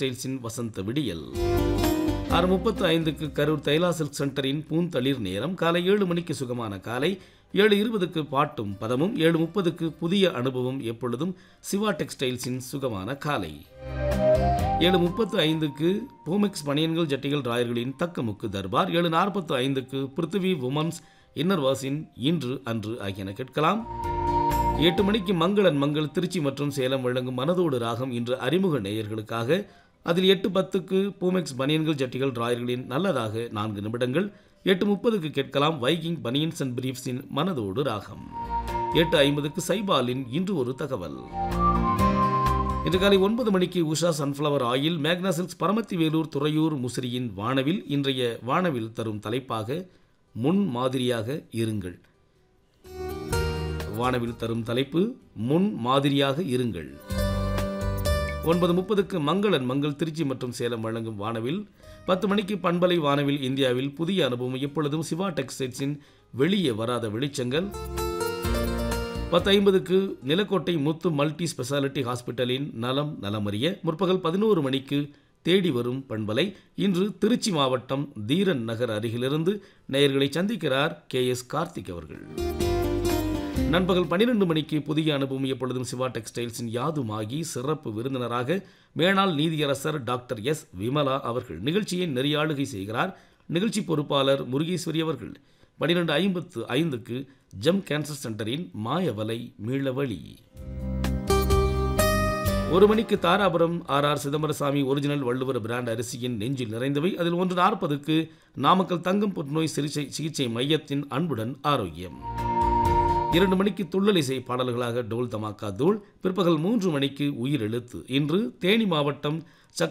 டெக்ஸ்டைல்ஸின் வசந்த விடியல் ஆறு முப்பத்து ஐந்துக்கு கரூர் தைலா சில்க் சென்டரின் பூந்தளிர் நேரம் காலை ஏழு மணிக்கு சுகமான காலை ஏழு இருபதுக்கு பாட்டும் பதமும் ஏழு முப்பதுக்கு புதிய அனுபவம் எப்பொழுதும் சிவா டெக்ஸ்டைல்ஸின் சுகமான காலை ஏழு முப்பத்து ஐந்துக்கு பூமெக்ஸ் பனியன்கள் ஜட்டிகள் ராயர்களின் தக்கமுக்கு தர்பார் ஏழு நாற்பத்து ஐந்துக்கு பிருத்திவி உமன்ஸ் இன்னர்வாஸின் இன்று அன்று ஆகியன கேட்கலாம் எட்டு மணிக்கு மங்களன் மங்கள் திருச்சி மற்றும் சேலம் வழங்கும் மனதோடு ராகம் இன்று அறிமுக நேயர்களுக்காக அதில் எட்டு பத்துக்கு பூமெக்ஸ் பனியன்கள் ஜட்டிகள் ராயர்களின் நல்லதாக நான்கு நிமிடங்கள் எட்டு முப்பதுக்கு கேட்கலாம் வைகிங் பனியன்ஸ் அண்ட் பிரீஃப்ஸின் மனதோடு ராகம் எட்டு ஐம்பதுக்கு சைபாலின் இன்று ஒரு தகவல் இன்று காலை ஒன்பது மணிக்கு உஷா சன்ஃப்ளவர் ஆயில் மேக்னா சில்க்ஸ் பரமத்தி வேலூர் துறையூர் முசிறியின் வானவில் இன்றைய வானவில் தரும் தலைப்பாக முன் மாதிரியாக இருங்கள் வானவில் தரும் தலைப்பு முன் மாதிரியாக இருங்கள் ஒன்பது முப்பதுக்கு மங்களன் மங்கள் திருச்சி மற்றும் சேலம் வழங்கும் வானவில் பத்து மணிக்கு பண்பலை வானவில் இந்தியாவில் புதிய அனுபவம் எப்பொழுதும் சிவா டெக்ஸ்டைல்ஸின் வெளியே வராத வெளிச்சங்கள் பத்து ஐம்பதுக்கு நிலக்கோட்டை முத்து மல்டி ஸ்பெஷாலிட்டி ஹாஸ்பிட்டலின் நலம் நலமறிய முற்பகல் பதினோரு மணிக்கு தேடி வரும் பண்பலை இன்று திருச்சி மாவட்டம் தீரன் நகர் அருகிலிருந்து நேயர்களை சந்திக்கிறார் கே எஸ் கார்த்திக் அவர்கள் நண்பகல் பன்னிரண்டு மணிக்கு புதிய அனுபவம் எப்பொழுதும் சிவா டெக்ஸ்டைல்ஸின் யாதுமாகி சிறப்பு விருந்தினராக மேனாள் நீதியரசர் டாக்டர் எஸ் விமலா அவர்கள் நிகழ்ச்சியை நெறியாளுகை செய்கிறார் நிகழ்ச்சி பொறுப்பாளர் முருகேஸ்வரி அவர்கள் பன்னிரெண்டு ஐம்பத்து ஐந்துக்கு ஜம் கேன்சர் சென்டரின் மாயவலை மீளவழி ஒரு மணிக்கு Dharapuram R R Chidambarasamy original Valluvar brand அரிசியின் நெஞ்சில் நிறைந்தவை அதில் ஒன்று நாற்பதுக்கு நாமக்கல் தங்கம் புற்றுநோய் சிகிச்சை சிகிச்சை மையத்தின் அன்புடன் ஆரோக்கியம் இரண்டு மணிக்கு துள்ளல் இசை பாடல்களாக டோல் தமாக்கா தூள் பிற்பகல் மூன்று மணிக்கு உயிர் எழுத்து இன்று தேனி மாவட்டம்